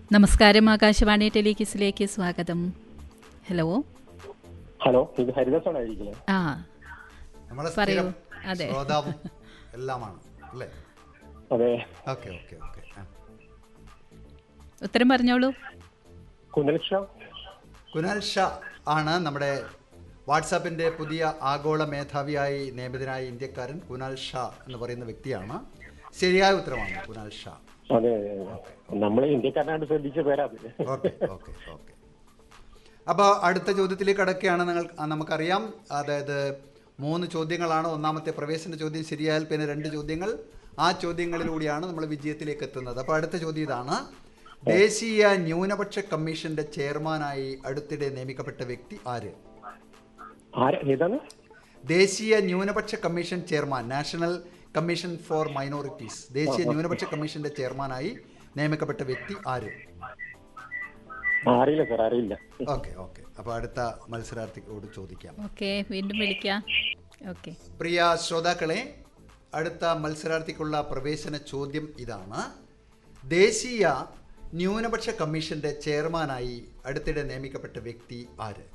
നമസ്കാരം ആകാശവാണി ടെലികിസിലേക്ക് സ്വാഗതം hello hello ഇത് ഹരിദാസാണ് ഇരിക്കുന്നത് ആ നമ്മളെ പറയൂ. സ്ഥിരം അതെ. ശ്രോതാവും എല്ലാമാണ് അല്ലേ അതെ ഓക്കെ ഓക്കെ ഓക്കെ ഉത്തരം പറഞ്ഞോളൂ കുനൽ ഷാ കുനാൽ ഷാ ആണ് നമ്മുടെ വാട്സാപ്പിൻ്റെ പുതിയ ആഗോള മേധാവിയായി നിയമിതനായ ഇന്ത്യക്കാരൻ കുനാൽ ഷാ എന്ന് പറയുന്ന വ്യക്തിയാണ് ശരിയായ ഉത്തരമാണ് കുനാൽ ഷാ അതെ നമ്മൾ ഇന്ത്യക്കാരനായിട്ട് ശ്രദ്ധിച്ച പേരാ അത് ഓക്കെ ഓക്കെ ഓക്കെ അപ്പോൾ അടുത്ത ചോദ്യത്തിലേക്ക് കടക്കുകയാണ് നിങ്ങൾ ആ, നമുക്കറിയാം അതായത് മൂന്ന് ചോദ്യങ്ങളാണ് ഒന്നാമത്തെ പ്രവേശന ചോദ്യം ശരിയായാൽ പിന്നെ രണ്ട് ചോദ്യങ്ങൾ ആ ചോദ്യങ്ങളിലൂടെയാണ് നമ്മൾ വിജയത്തിലേക്ക് എത്തുന്നത് അപ്പോൾ അടുത്ത ചോദ്യം ഇതാണ് ദേശീയ ന്യൂനപക്ഷ കമ്മീഷന്റെ ചെയർമാനായി അടുത്തിടെ നിയമിക്കപ്പെട്ട വ്യക്തി ആര് ആരാ ഏതാണ് ദേശീയ ന്യൂനപക്ഷ commission chairman national commission for minorities ദേശീയ ന്യൂനപക്ഷ കമ്മീഷന്റെ ചെയർമാനായി നിയമിക്കപ്പെട്ട വ്യക്തി ആര് അറിയില്ല സാർ അറിയില്ല ഓക്കെ ഓക്കെ അപ്പോൾ അടുത്ത മത്സരാർത്ഥിയോട് ചോദിക്കാം ഓക്കെ വീണ്ടും വിളിക്കാം ഓക്കെ പ്രിയ ശ്രോതാക്കളെ അടുത്ത മത്സരാർത്ഥിക്കുള്ള പ്രവേശന ചോദ്യം ഇതാണ് ദേശീയ ന്യൂനപക്ഷ കമ്മീഷന്റെ ചെയർമാനായി അടുത്തിടെ നിയമിക്കപ്പെട്ട വ്യക്തി ആര്